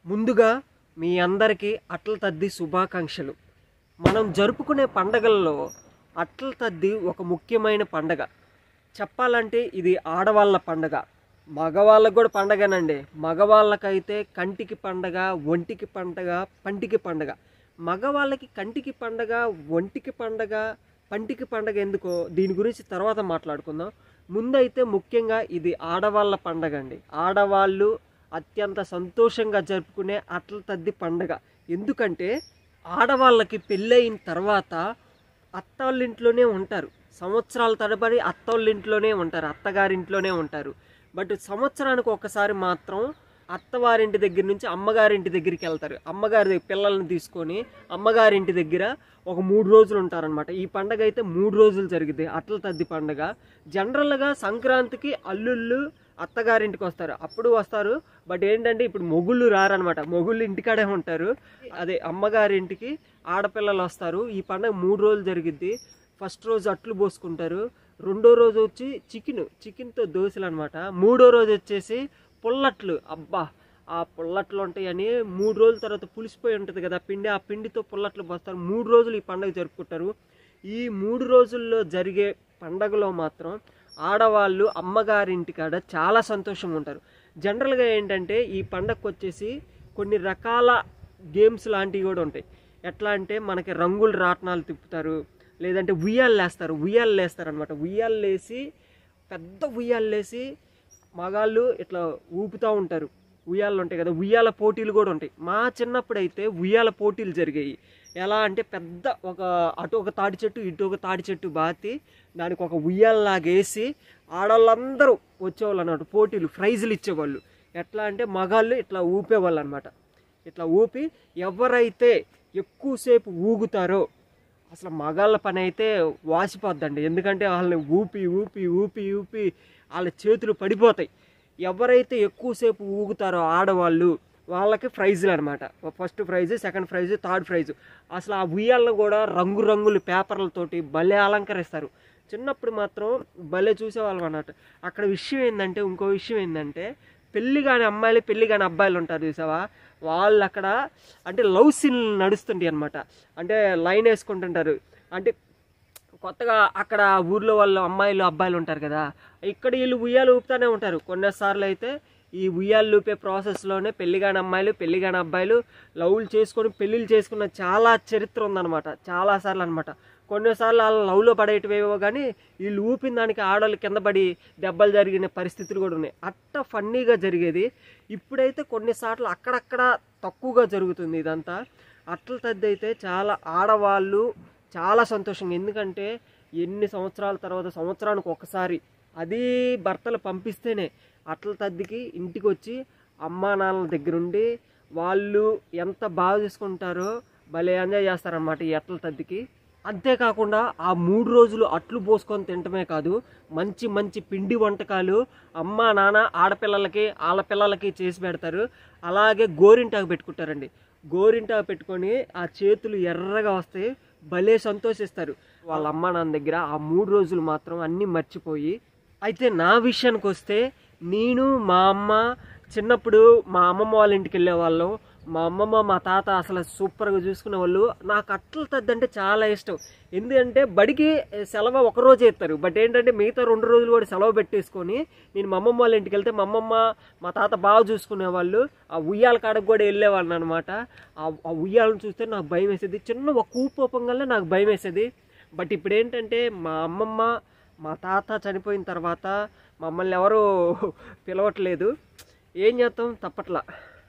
ముందుగా మీ అందరికీ అట్ల తద్ది శుభాకాంక్షలు మనం జరుపుకునే పండగల్లో అట్ల తద్ది ఒక ముఖ్యమైన పండగ చెప్పాలంటే ఇది ఆడవాళ్ళ పండగ మగవాళ్ళకు కూడా పండగనండి మగవాళ్ళకైతే కంటికి పండగ ఒంటికి పండగ పంటికి పండగ మగవాళ్ళకి కంటికి పండగ ఒంటికి పండగ పంటికి పండగ ఎందుకో దీని గురించి తర్వాత మాట్లాడుకుందాం ముందైతే ముఖ్యంగా ఇది ఆడవాళ్ళ పండగ అండి ఆడవాళ్ళు అత్యంత సంతోషంగా జరుపుకునే అట్ల తద్ది పండగ ఎందుకంటే ఆడవాళ్ళకి పెళ్ళయిన తర్వాత అత్తవాళ్ళింట్లోనే ఉంటారు సంవత్సరాల తరబడి అత్తవాళ్ళింట్లోనే ఉంటారు అత్తగారింట్లోనే ఉంటారు బట్ సంవత్సరానికి ఒకసారి మాత్రం అత్తవారింటి దగ్గర నుంచి అమ్మగారింటి దగ్గరికి వెళ్తారు అమ్మగారి దగ్గర పిల్లల్ని తీసుకొని అమ్మగారింటి దగ్గర ఒక మూడు రోజులు ఉంటారనమాట ఈ పండగ అయితే మూడు రోజులు జరిగింది అట్ల తద్ది పండగ జనరల్గా సంక్రాంతికి అల్లుళ్ళు అత్తగారింటికి వస్తారు అప్పుడు వస్తారు బట్ ఏంటంటే ఇప్పుడు మొగుళ్ళు రారనమాట మొగుళ్ళు ఇంటికాడే ఉంటారు అదే అమ్మగారింటికి ఆడపిల్లలు వస్తారు ఈ పండగ మూడు రోజులు జరిగిద్ది ఫస్ట్ రోజు అట్లు పోసుకుంటారు రెండో రోజు వచ్చి చికెన్ చికెన్తో దోశలు అనమాట మూడో రోజు వచ్చేసి పుల్లట్లు అబ్బా ఆ పుల్లట్లు ఉంటాయని మూడు రోజుల తర్వాత పులిసిపోయి ఉంటుంది కదా పిండి ఆ పిండితో పుల్లట్లు పోస్తారు మూడు రోజులు ఈ పండుగ జరుపుకుంటారు ఈ మూడు రోజుల్లో జరిగే పండగలో మాత్రం ఆడవాళ్ళు అమ్మగారింటికాడ చాలా సంతోషంగా ఉంటారు జనరల్గా ఏంటంటే ఈ పండగకు వచ్చేసి కొన్ని రకాల గేమ్స్ లాంటివి కూడా ఉంటాయి ఎట్లా అంటే మనకి రంగుల రాట్నాలు తిప్పుతారు లేదంటే ఉయ్యాలు వేస్తారు ఉయ్యాలు వేస్తారు అనమాట ఉయ్యాలు వేసి పెద్ద ఉయ్యాలు వేసి మగాళ్ళు ఇట్లా ఊపుతూ ఉంటారు ఉయ్యాలు ఉంటాయి కదా ఉయ్యాల పోటీలు కూడా ఉంటాయి మా చిన్నప్పుడు అయితే ఉయ్యాల పోటీలు జరిగాయి ఎలా అంటే పెద్ద ఒక అటు ఒక తాటి చెట్టు ఇటు ఒక తాటి చెట్టు బాతి దానికి ఒక ఉయ్యాలలాగా వేసి ఆడవాళ్ళందరూ వచ్చేవాళ్ళు అన్నమాట పోటీలు ప్రైజులు ఇచ్చేవాళ్ళు ఎట్లా అంటే మగాళ్ళు ఇట్లా ఊపేవాళ్ళు అనమాట ఇట్లా ఊపి ఎవరైతే ఎక్కువసేపు ఊగుతారో అసలు మగాళ్ళ పని అయితే వాసిపోద్దండి ఎందుకంటే వాళ్ళని ఊపి ఊపి ఊపి ఊపి వాళ్ళ చేతులు పడిపోతాయి ఎవరైతే ఎక్కువసేపు ఊగుతారో ఆడవాళ్ళు వాళ్ళకి ప్రైజులు అనమాట first prize second prize third prize అసలు ఆ ఉయ్యాలను కూడా రంగురంగుల పేపర్లతోటి భలే అలంకరిస్తారు చిన్నప్పుడు మాత్రం భలే చూసేవాళ్ళం అన్నట్టు అక్కడ విషయం ఏంటంటే ఇంకో విషయం ఏంటంటే పెళ్లి కాని అమ్మాయిలు పెళ్లి కాని అబ్బాయిలు ఉంటారు చూసావా వాళ్ళు అక్కడ అంటే లవ్ సీన్ నడుస్తుంటాయి అనమాట అంటే లైన్ వేసుకుంటుంటారు అంటే కొత్తగా అక్కడ ఊర్లో వాళ్ళు అమ్మాయిలు అబ్బాయిలు ఉంటారు కదా ఇక్కడ వీళ్ళు ఉయ్యాలు ఊపుతానే ఉంటారు కొన్నిసార్లు అయితే ఈ ఉయ్యాలు ఊపే ప్రాసెస్లోనే పెళ్లిగాని అమ్మాయిలు పెళ్లిగాని అబ్బాయిలు లవ్లు చేసుకొని పెళ్ళిళ్ళు చేసుకున్న చాలా చరిత్ర ఉందన్నమాట చాలాసార్లు అనమాట కొన్నిసార్లు వాళ్ళ లవ్లో పడేటివేవో కానీ వీళ్ళు ఊపిన దానికి ఆడవాళ్ళు కింద పడి దెబ్బలు జరిగిన పరిస్థితులు కూడా ఉన్నాయి అట్ట ఫన్నీగా జరిగేది ఇప్పుడైతే కొన్నిసార్లు అక్కడక్కడ తక్కువగా జరుగుతుంది ఇదంతా అట్ల తద్ది అయితే చాలా ఆడవాళ్ళు చాలా సంతోషంగా ఎందుకంటే ఎన్ని సంవత్సరాల తర్వాత సంవత్సరానికి ఒకసారి అది భర్తలు పంపిస్తేనే అట్ల తద్దికి ఇంటికి వచ్చి అమ్మా నాన్నల దగ్గరుండి వాళ్ళు ఎంత బాగా చూసుకుంటారో భలే ఎంజాయ్ చేస్తారనమాట ఈ అట్ల తద్దికి అంతేకాకుండా ఆ మూడు రోజులు అట్లు పోసుకొని తినటమే కాదు మంచి మంచి పిండి వంటకాలు అమ్మ నాన్న ఆడపిల్లలకి ఆడపిల్లలకి చేసి పెడతారు అలాగే గోరింటాకు పెట్టుకుంటారండి గోరింటాకు పెట్టుకొని ఆ చేతులు ఎర్రగా వస్తాయి భలే సంతోషిస్తారు వాళ్ళ అమ్మ నాన్న దగ్గర ఆ మూడు రోజులు మాత్రం అన్నీ మర్చిపోయి అయితే నా విషయానికి వస్తే నేను మా అమ్మ చిన్నప్పుడు మా అమ్మమ్మ వాళ్ళ ఇంటికి వెళ్ళే వాళ్ళం మా అమ్మమ్మ మా తాత అసలు సూపర్గా చూసుకునే వాళ్ళు నాకు అట్ల తద్ది అంటే చాలా ఇష్టం ఎందుకంటే బడికి సెలవు ఒక రోజు ఇస్తారు బట్ ఏంటంటే మిగతా రెండు రోజులు కూడా సెలవు పెట్టేసుకొని నేను మా అమ్మమ్మ వాళ్ళ ఇంటికి వెళ్తే మా అమ్మమ్మ మా తాత బాగా చూసుకునేవాళ్ళు ఆ ఉయ్యాల కాడకు కూడా వెళ్ళేవాళ్ళని అనమాట ఆ ఉయ్యాలను చూస్తే నాకు భయం వేసేది చిన్న ఒక ఊపోపంగానే నాకు భయం వేసేది బట్ ఇప్పుడు ఏంటంటే మా అమ్మమ్మ మా తాత చనిపోయిన తర్వాత మమ్మల్ని ఎవరు పిలవట్లేదు ఏం చేస్తాం తప్పట్లా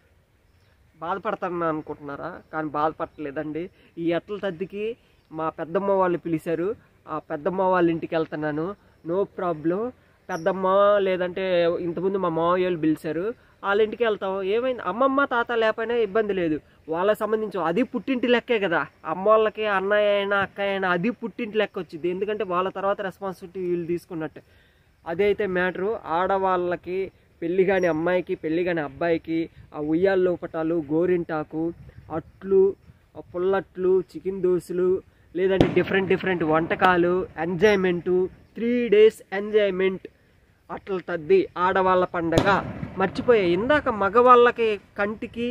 బాధపడతాను అనుకుంటున్నారా కానీ బాధపడలేదండి ఈ ఎట్ల తద్దికి మా పెద్దమ్మ వాళ్ళు పిలిచారు ఆ పెద్దమ్మ వాళ్ళ ఇంటికి వెళ్తున్నాను నో ప్రాబ్లం పెద్దమ్మ లేదంటే ఇంతకుముందు మా మావయ్య వాళ్ళు పిలిచారు వాళ్ళ ఇంటికి వెళ్తాం ఏమైంది అమ్మమ్మ తాత లేకపోయినా ఇబ్బంది లేదు వాళ్ళకి సంబంధించి అది పుట్టింటి లెక్కే కదా అమ్మ వాళ్ళకి అన్నయ్య అయినా అక్కయ్య అయినా అది పుట్టింటి లెక్క వచ్చింది ఎందుకంటే వాళ్ళ తర్వాత రెస్పాన్సిబిలిటీ వీళ్ళు తీసుకున్నట్టు అదైతే మ్యాటరు ఆడవాళ్ళకి పెళ్లి కాని అమ్మాయికి పెళ్లి కాని అబ్బాయికి ఆ ఉయ్యాల లోపటాలు గోరింటాకు అట్లు ఆ పుల్లట్లు చికెన్ దోశలు లేదంటే డిఫరెంట్ డిఫరెంట్ వంటకాలు enjoyment three days enjoyment Atla Taddi ఆడవాళ్ళ పండగ మర్చిపోయా ఇందాక మగవాళ్ళకి కంటికి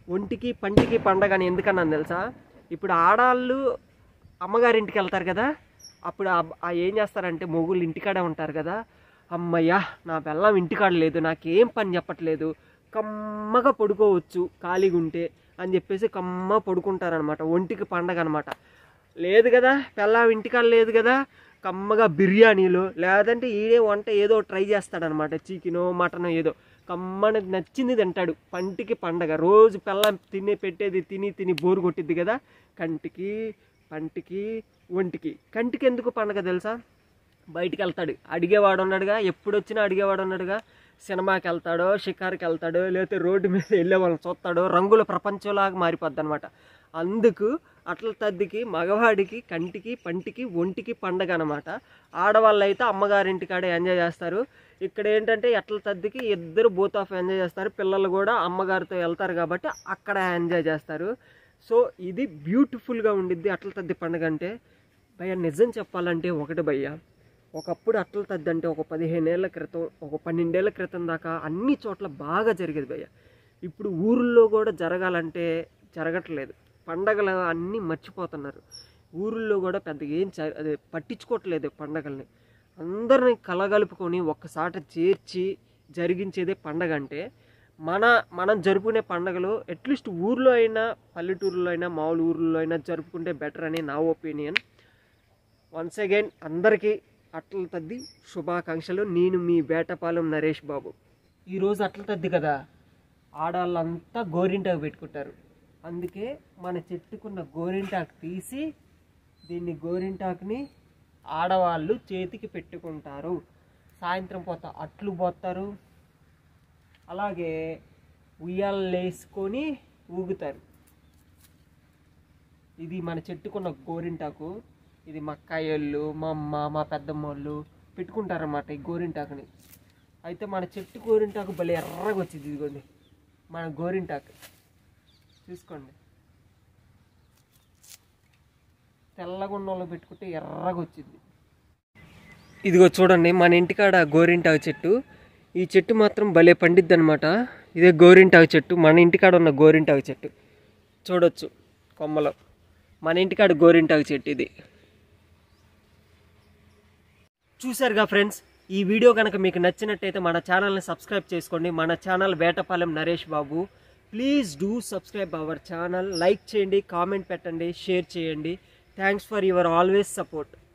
ఒంటికి పంటికి పండగ అని ఎందుకన్నాను తెలుసా ఇప్పుడు ఆడాళ్ళు అమ్మగారింటికి వెళ్తారు కదా అప్పుడు ఆ- ఆ ఏం చేస్తారంటే మొగుళ్ళు ఇంటికాడే ఉంటారు కదా అమ్మయ్యా నా బెల్లం ఇంటికాడ లేదు నాకేం పని చెప్పట్లేదు కమ్మగా పడుకోవచ్చు ఖాళీగా ఉంటే అని చెప్పేసి కమ్మ పడుకుంటారనమాట ఒంటికి పండగ అనమాట లేదు కదా పెళ్ళాం ఇంటికాడ లేదు కదా కమ్మగా బిర్యానీలు లేదంటే ఈడే వంట ఏదో ట్రై చేస్తాడనమాట చికెనో మటనో ఏదో కమ్మని నచ్చింది తింటాడు పంటికి పండగ రోజు పెళ్ళాం తిని పెట్టేది తిని తిని బోరు కొట్టిద్ది కదా కంటికి పంటికి ఒంటికి కంటికి ఎందుకు పండగ తెలుసా బయటికి వెళ్తాడు అడిగేవాడు ఉన్నాడుగా ఎప్పుడు వచ్చినా అడిగేవాడు ఉన్నాడుగా సినిమాకి వెళ్తాడో షికార్కి వెళ్తాడో లేకపోతే రోడ్డు మీద వెళ్ళే వాళ్ళని చూస్తాడో రంగుల ప్రపంచంలాగా మారిపోద్ది అనమాట అందుకు అట్ల తద్దికి మగవాడికి కంటికి పంటికి ఒంటికి పండగ అనమాట ఆడవాళ్ళు అయితే అమ్మగారింటికాడే ఎంజాయ్ చేస్తారు ఇక్కడ ఏంటంటే ఎట్ల తద్దికి ఇద్దరు బోత్ ఆఫ్ ఎంజాయ్ చేస్తారు పిల్లలు కూడా అమ్మగారితో వెళ్తారు కాబట్టి అక్కడ ఎంజాయ్ చేస్తారు సో ఇది బ్యూటిఫుల్గా ఉండిద్ది అట్ల తద్ది పండుగ అంటే భయ్య నిజం చెప్పాలంటే ఒకటి భయ్య ఒకప్పుడు అట్ల తద్ది అంటే ఒక పదిహేనేళ్ల క్రితం ఒక పన్నెండేళ్ల క్రితం దాకా అన్ని చోట్ల బాగా జరిగేది భయ్య ఇప్పుడు ఊర్లో కూడా జరగాలంటే జరగట్లేదు పండగలు అన్నీ మర్చిపోతున్నారు ఊర్లో కూడా పెద్దగా ఏం చ- అదే పట్టించుకోవట్లేదు పండగల్ని అందరిని కలగలుపుకొని ఒక్కసాట చేర్చి జరిగించేదే పండగ అంటే మన మనం జరుపుకునే పండగలు అట్లీస్ట్ ఊర్లో అయినా పల్లెటూరులో అయినా మామూలు ఊర్లో అయినా జరుపుకుంటే బెటర్ అని నా ఒపీనియన్ వన్స్ అగైన్ అందరికీ అట్ల తద్ది శుభాకాంక్షలు నేను మీ వేటపాలెం నరేష్ బాబు ఈరోజు అట్ల తద్ది కదా ఆడవాళ్ళంతా గోరింటాకు పెట్టుకుంటారు అందుకే మన చెట్టుకున్న గోరింటాకు తీసి దీన్ని గోరింటాకుని ఆడవాళ్ళు చేతికి పెట్టుకుంటారు సాయంత్రం పూట అట్లు పోతారు అలాగే ఉయ్యాలు వేసుకొని ఊగుతారు ఇది మన చెట్టుకున్న గోరింటాకు ఇది మా అక్కాయోళ్ళు మా అమ్మ మా పెద్దమ్మ వాళ్ళు పెట్టుకుంటారన్నమాట ఈ గోరింటాకుని అయితే మన చెట్టు గోరింటాకు భలే ఎర్రగా వచ్చింది ఇదిగోండి మన గోరింటాకు చూసుకోండి తెల్లగా ఉన్న వాళ్ళు పెట్టుకుంటే ఎర్రగా వచ్చింది ఇదిగో చూడండి మన ఇంటికాడ గోరింటాకు చెట్టు ఈ చెట్టు మాత్రం భలే పండిద్ది అనమాట ఇదే గోరింటాకు చెట్టు మన ఇంటికాడ ఉన్న గోరింటాకు చెట్టు చూడొచ్చు కొమ్మలో మన ఇంటికాడ గోరింటాకు చెట్టు ఇది చూశారుగా ఫ్రెండ్స్ ఈ వీడియో కనుక మీకు నచ్చినట్టయితే మన ఛానల్ని సబ్స్క్రైబ్ చేసుకోండి మన channel Vetapalem Naresh Babu please do subscribe our channel like చేయండి కామెంట్ పెట్టండి షేర్ చేయండి thanks for your always support